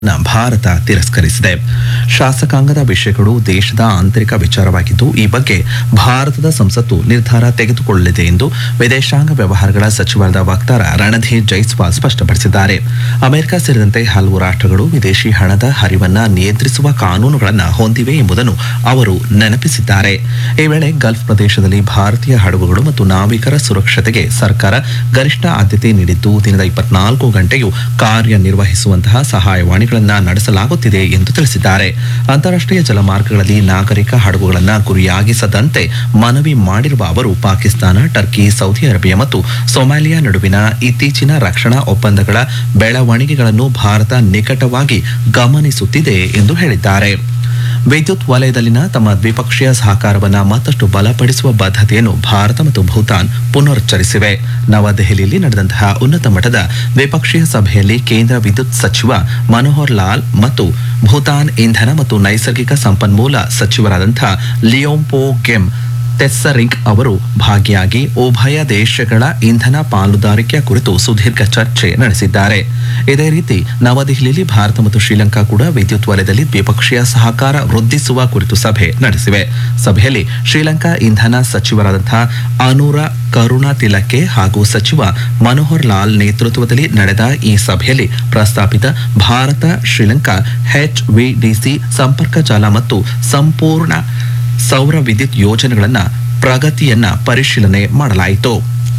ನ ಭಾರತ ತಿರಸ್ಕರಿಸಿದೆ ಶಾಸಕಾಂಗದ ವಿಷಯಗಳು ದೇಶದ ಆಂತರಿಕ ವಿಚಾರವಾಗಿದ್ದು ಈ ಬಗ್ಗೆ ಭಾರತದ ಸಂಸತ್ತು ನಿರ್ಧಾರ ತೆಗೆದುಕೊಳ್ಳಲಿದೆ ಎಂದು ವಿದೇಶಾಂಗ ವ್ಯವಹಾರಗಳ ಸಚಿವಾಲಯದ ವಕ್ತಾರ ರಣಧೀರ್ ಜೈಸ್ವಾಲ್ ಸ್ಪಷ್ಟಪಡಿಸಿದ್ದಾರೆ ಅಮೆರಿಕ ಸೇರಿದಂತೆ ಹಲವು ರಾಷ್ಟ್ರಗಳು ವಿದೇಶಿ ಹಣದ ಹರಿವನ್ನ ನಿಯಂತ್ರಿಸುವ ಕಾನೂನುಗಳನ್ನು ಹೊಂದಿವೆ ಎಂಬುದನ್ನು ಅವರು ನೆನಪಿಸಿದ್ದಾರೆ ಈ ವೇಳೆ ಗಲ್ಫ್ ಪ್ರದೇಶದಲ್ಲಿ ಭಾರತೀಯ ಹಡಗುಗಳು ಮತ್ತು ನಾವಿಕರ ಸುರಕ್ಷತೆಗೆ ಸರ್ಕಾರ ಗರಿಷ್ಠ ಆದ್ಯತೆ ನೀಡಿದ್ದು ದಿನದ ಇಪ್ಪತ್ನಾಲ್ಕು ಗಂಟೆಯೂ ಕಾರ್ಯನಿರ್ವಹಿಸುವಂತಹ ಸಹಾಯವಾಣಿಗಳನ್ನು ನಡೆಸಲಾಗುತ್ತಿದೆ ಎಂದು ತಿಳಿಸಿದ್ದಾರೆ ಅಂತಾರಾಷ್ಟ್ರೀಯ ಜಲಮಾರ್ಗಗಳಲ್ಲಿ ನಾಗರಿಕ ಹಡಗುಗಳನ್ನು ಗುರಿಯಾಗಿಸದಂತೆ ಮನವಿ ಮಾಡಿರುವ ಅವರು ಪಾಕಿಸ್ತಾನ ಟರ್ಕಿ ಸೌದಿ ಅರೇಬಿಯಾ ಮತ್ತು ಸೊಮಾಲಿಯಾ ನಡುವಿನ ಇತ್ತೀಚಿನ ರಕ್ಷಣಾ ಒಪ್ಪಂದಗಳ ಬೆಳವಣಿಗೆಗಳನ್ನು ಭಾರತ ನಿಕಟವಾಗಿ ಗಮನಿಸುತ್ತಿದೆ ಎಂದು ಹೇಳಿದ್ದಾರೆ ವಿದ್ಯುತ್ ವಲಯದಲ್ಲಿನ ತಮ್ಮ ದ್ವಿಪಕ್ಷೀಯ ಸಹಕಾರವನ್ನು ಮತ್ತಷ್ಟು ಬಲಪಡಿಸುವ ಬದ್ಧತೆಯನ್ನು ಭಾರತ ಮತ್ತು ಭೂತಾನ್ ಪುನರುಚ್ಚರಿಸಿವೆ ನವದೆಹಲಿಯಲ್ಲಿ ನಡೆದಂತಹ ಉನ್ನತ ಮಟ್ಟದ ದ್ವಿಪಕ್ಷೀಯ ಸಭೆಯಲ್ಲಿ ಕೇಂದ್ರ ವಿದ್ಯುತ್ ಸಚಿವ ಮನೋಹರ್ ಲಾಲ್ ಮತ್ತು ಭೂತಾನ್ ಇಂಧನ ಮತ್ತು ನೈಸರ್ಗಿಕ ಸಂಪನ್ಮೂಲ ಸಚಿವರಾದಂತಹ ಲಿಯೋಂಪೋ ಗೆಮ್ ತೆಸ್ಸರಿಂಗ್ ಅವರು ಭಾಗಿಯಾಗಿ ಉಭಯ ದೇಶಗಳ ಇಂಧನ ಪಾಲುದಾರಿಕೆಯ ಕುರಿತು ಸುದೀರ್ಘ ಚರ್ಚೆ ನಡೆಸಿದ್ದಾರೆ ಇದೇ ರೀತಿ ನವದೆಹಲಿಯಲ್ಲಿ ಭಾರತ ಮತ್ತು ಶ್ರೀಲಂಕಾ ಕೂಡ ವಿದ್ಯುತ್ ವಲಯದಲ್ಲಿ ದ್ವಿಪಕ್ಷೀಯ ಸಹಕಾರ ವೃದ್ಧಿಸುವ ಕುರಿತು ಸಭೆ ನಡೆಸಿವೆ ಸಭೆಯಲ್ಲಿ ಶ್ರೀಲಂಕಾ ಇಂಧನ ಸಚಿವರಾದಂತಹ ಅನೂರ ಕರುಣಾ ತಿಲಕೆ ಹಾಗೂ ಸಚಿವ ಮನೋಹರ್ ಲಾಲ್ ನೇತೃತ್ವದಲ್ಲಿ ನಡೆದ ಈ ಸಭೆಯಲ್ಲಿ ಪ್ರಸ್ತಾಪಿತ ಭಾರತ ಶ್ರೀಲಂಕಾ ಎಚ್ವಿಡಿಸಿ ಸಂಪರ್ಕ ಜಾಲ ಮತ್ತು ಸಂಪೂರ್ಣ ಸೌರ ವಿದ್ಯುತ್ ಯೋಜನೆಗಳನ್ನ ಪ್ರಗತಿಯನ್ನ ಪರಿಶೀಲನೆ ಮಾಡಲಾಯಿತು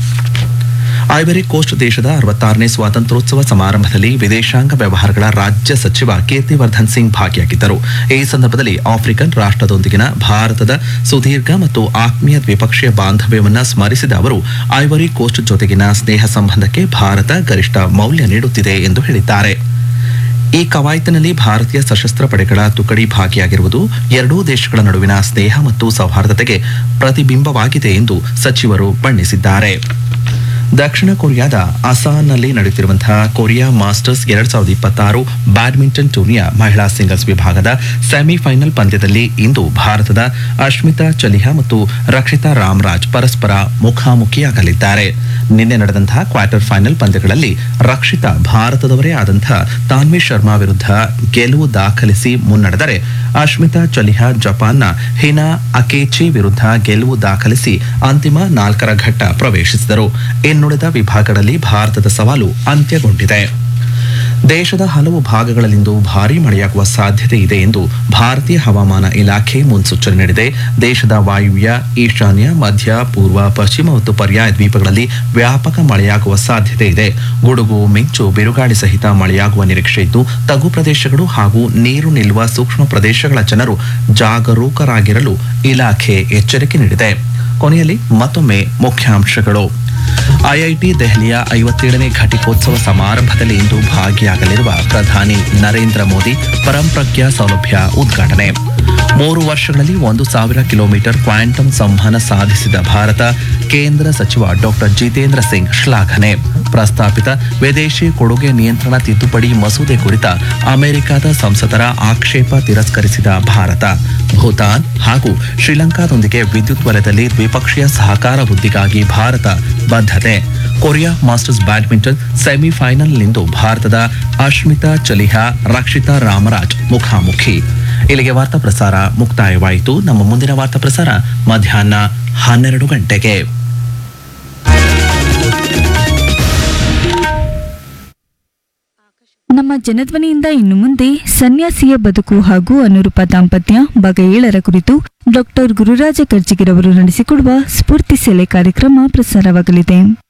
ಐವರಿ ಕೋಸ್ಟ್ ದೇಶದ ಅರವತ್ತಾರನೇ ಸ್ವಾತಂತ್ರ್ಯೋತ್ಸವ ಸಮಾರಂಭದಲ್ಲಿ ವಿದೇಶಾಂಗ ವ್ಯವಹಾರಗಳ ರಾಜ್ಯ ಸಚಿವ ಕೀರ್ತಿವರ್ಧನ್ ಸಿಂಗ್ ಭಾಗಿಯಾಗಿದ್ದರು ಈ ಸಂದರ್ಭದಲ್ಲಿ ಆಫ್ರಿಕನ್ ರಾಷ್ಟ್ರದೊಂದಿಗಿನ ಭಾರತದ ಸುದೀರ್ಘ ಮತ್ತು ಆತ್ಮೀಯ ದ್ವಿಪಕ್ಷೀಯ ಬಾಂಧವ್ಯವನ್ನ ಸ್ಮರಿಸಿದ ಅವರು ಐವರಿ ಕೋಸ್ಟ್ ಜೊತೆಗಿನ ಸ್ನೇಹ ಸಂಬಂಧಕ್ಕೆ ಭಾರತ ಗರಿಷ್ಠ ಮೌಲ್ಯ ನೀಡುತ್ತಿದೆ ಎಂದು ಹೇಳಿದ್ದಾರೆ ಈ ಕವಾಯತಿನಲ್ಲಿ ಭಾರತೀಯ ಸಶಸ್ತ್ರ ಪಡೆಗಳ ತುಕಡಿ ಭಾಗಿಯಾಗಿರುವುದು ಎರಡೂ ದೇಶಗಳ ನಡುವಿನ ಸ್ನೇಹ ಮತ್ತು ಸೌಹಾರ್ದತೆಗೆ ಪ್ರತಿಬಿಂಬವಾಗಿದೆ ಎಂದು ಸಚಿವರು ಬಣ್ಣಿಸಿದ್ದಾರೆ ದಕ್ಷಿಣ ಕೊರಿಯಾದ ಅಸಾನ್ನಲ್ಲಿ ನಡೆಯುತ್ತಿರುವಂತಹ ಕೊರಿಯಾ ಮಾಸ್ಟರ್ಸ್ ಎರಡ್ ಸಾವಿರದ ಇಪ್ಪತ್ತಾರು ಬ್ಯಾಡ್ಮಿಂಟನ್ ಟೂರ್ನಿಯ ಮಹಿಳಾ ಸಿಂಗಲ್ಸ್ ವಿಭಾಗದ ಸೆಮಿಫೈನಲ್ ಪಂದ್ಯದಲ್ಲಿ ಇಂದು ಭಾರತದ ಅಶ್ಮಿತಾ ಚಲಿಹಾ ಮತ್ತು ರಕ್ಷಿತಾ ರಾಮರಾಜ್ ಪರಸ್ಪರ ಮುಖಾಮುಖಿಯಾಗಲಿದ್ದಾರೆ ನಿನ್ನೆ ನಡೆದಂತಹ ಕ್ವಾರ್ಟರ್ ಫೈನಲ್ ಪಂದ್ಯಗಳಲ್ಲಿ ರಕ್ಷಿತಾ ಭಾರತದವರೇ ಆದಂತಹ ತಾನ್ವಿ ಶರ್ಮಾ ವಿರುದ್ಧ ಗೆಲುವು ದಾಖಲಿಸಿ ಮುನ್ನಡೆದರೆ ಅಶ್ಮಿತಾ ಚಲಿಹಾ ಜಪಾನ್ನ ಹಿನಾ ಅಕೇಚಿ ವಿರುದ್ಧ ಗೆಲುವು ದಾಖಲಿಸಿ ಅಂತಿಮ ನಾಲ್ಕರ ಘಟ್ಟ ಪ್ರವೇಶಿಸಿದರು ಇನ್ನುಳಿದ ವಿಭಾಗಗಳಲ್ಲಿ ಭಾರತದ ಸವಾಲು ಅಂತ್ಯಗೊಂಡಿದೆ ದೇಶದ ಹಲವು ಭಾಗಗಳಲ್ಲಿಂದು ಭಾರೀ ಮಳೆಯಾಗುವ ಸಾಧ್ಯತೆ ಇದೆ ಎಂದು ಭಾರತೀಯ ಹವಾಮಾನ ಇಲಾಖೆ ಮುನ್ಸೂಚನೆ ನೀಡಿದೆ ದೇಶದ ವಾಯುವ್ಯ ಈಶಾನ್ಯ ಮಧ್ಯ ಪೂರ್ವ ಪಶ್ಚಿಮ ಮತ್ತು ಪರ್ಯಾಯ ದ್ವೀಪಗಳಲ್ಲಿ ವ್ಯಾಪಕ ಮಳೆಯಾಗುವ ಸಾಧ್ಯತೆ ಇದೆ ಗುಡುಗು ಮಿಂಚು ಬಿರುಗಾಳಿ ಸಹಿತ ಮಳೆಯಾಗುವ ನಿರೀಕ್ಷೆ ಇದ್ದು ತಗ್ಗು ಪ್ರದೇಶಗಳು ಹಾಗೂ ನೀರು ನಿಲ್ಲುವ ಸೂಕ್ಷ್ಮ ಪ್ರದೇಶಗಳ ಜನರು ಜಾಗರೂಕರಾಗಿರಲು ಇಲಾಖೆ ಎಚ್ಚರಿಕೆ ನೀಡಿದೆ ಕೊನೆಯಲ್ಲಿ ಮತ್ತೊಮ್ಮೆ ಮುಖ್ಯಾಂಶಗಳು ಐಐಟಿ ದೆಹಲಿಯ ಐವತ್ತೇಳನೇ ಘಟಿಕೋತ್ಸವ ಸಮಾರಂಭದಲ್ಲಿ ಇಂದು ಭಾಗಿಯಾಗಲಿರುವ ಪ್ರಧಾನಿ ನರೇಂದ್ರ ಮೋದಿ ಪರಂಪ್ರಜ್ಞಾ ಸೌಲಭ್ಯ ಉದ್ಘಾಟನೆ ಮೂರು ವರ್ಷಗಳಲ್ಲಿ ಒಂದು ಸಾವಿರ ಕಿಲೋಮೀಟರ್ ಕ್ವಾಂಟಮ್ ಸಂವಹನ ಸಾಧಿಸಿದ ಭಾರತ ಕೇಂದ್ರ ಸಚಿವ ಡಾಕ್ಟರ್ ಜಿತೇಂದ್ರ ಸಿಂಗ್ ಶ್ಲಾಘನೆ ಪ್ರಸ್ತಾಪಿತ ವಿದೇಶಿ ಕೊಡುಗೆ ನಿಯಂತ್ರಣ ತಿದ್ದುಪಡಿ ಮಸೂದೆ ಕುರಿತ ಅಮೆರಿಕದ ಸಂಸದರ ಆಕ್ಷೇಪ ತಿರಸ್ಕರಿಸಿದ ಭಾರತ ಭೂತಾನ್ ಹಾಗೂ ಶ್ರೀಲಂಕಾದೊಂದಿಗೆ ವಿದ್ಯುತ್ ವಲಯದಲ್ಲಿ ದ್ವಿಪಕ್ಷೀಯ ಸಹಕಾರ ವೃದ್ಧಿಗಾಗಿ ಭಾರತ ಬದ್ಧತೆ ಕೊರಿಯಾ ಮಾಸ್ಟರ್ಸ್ ಬ್ಯಾಡ್ಮಿಂಟನ್ ಸೆಮಿಫೈನಲ್ನಿಂದು ಭಾರತದ ಅಶ್ಮಿತಾ ಚಲಿಹಾ ರಕ್ಷಿತಾ ರಾಮರಾಜ್ ಮುಖಾಮುಖಿ ಇಲ್ಲಿಗೆ ವಾರ್ತಾ ಪ್ರಸಾರ ಮುಕ್ತಾಯವಾಯಿತು ನಮ್ಮ ಮುಂದಿನ ವಾರ್ತಾ ಪ್ರಸಾರ ಮಧ್ಯಾಹ್ನ ಹನ್ನೆರಡು ಗಂಟೆಗೆ ನಮ್ಮ ಜನಧ್ವನಿಯಿಂದ ಇನ್ನು ಮುಂದೆ ಸನ್ಯಾಸಿಯ ಬದುಕು ಹಾಗೂ ಅನುರೂಪ ದಾಂಪತ್ಯ ಭಾಗ ಏಳರ ಕುರಿತು ಡಾಕ್ಟರ್ ಗುರುರಾಜ ಕರ್ಜಿಗಿರವರು ನಡೆಸಿಕೊಡುವ ಸ್ಫೂರ್ತಿ ಸೆಲೆ ಕಾರ್ಯಕ್ರಮ ಪ್ರಸಾರವಾಗಲಿದೆ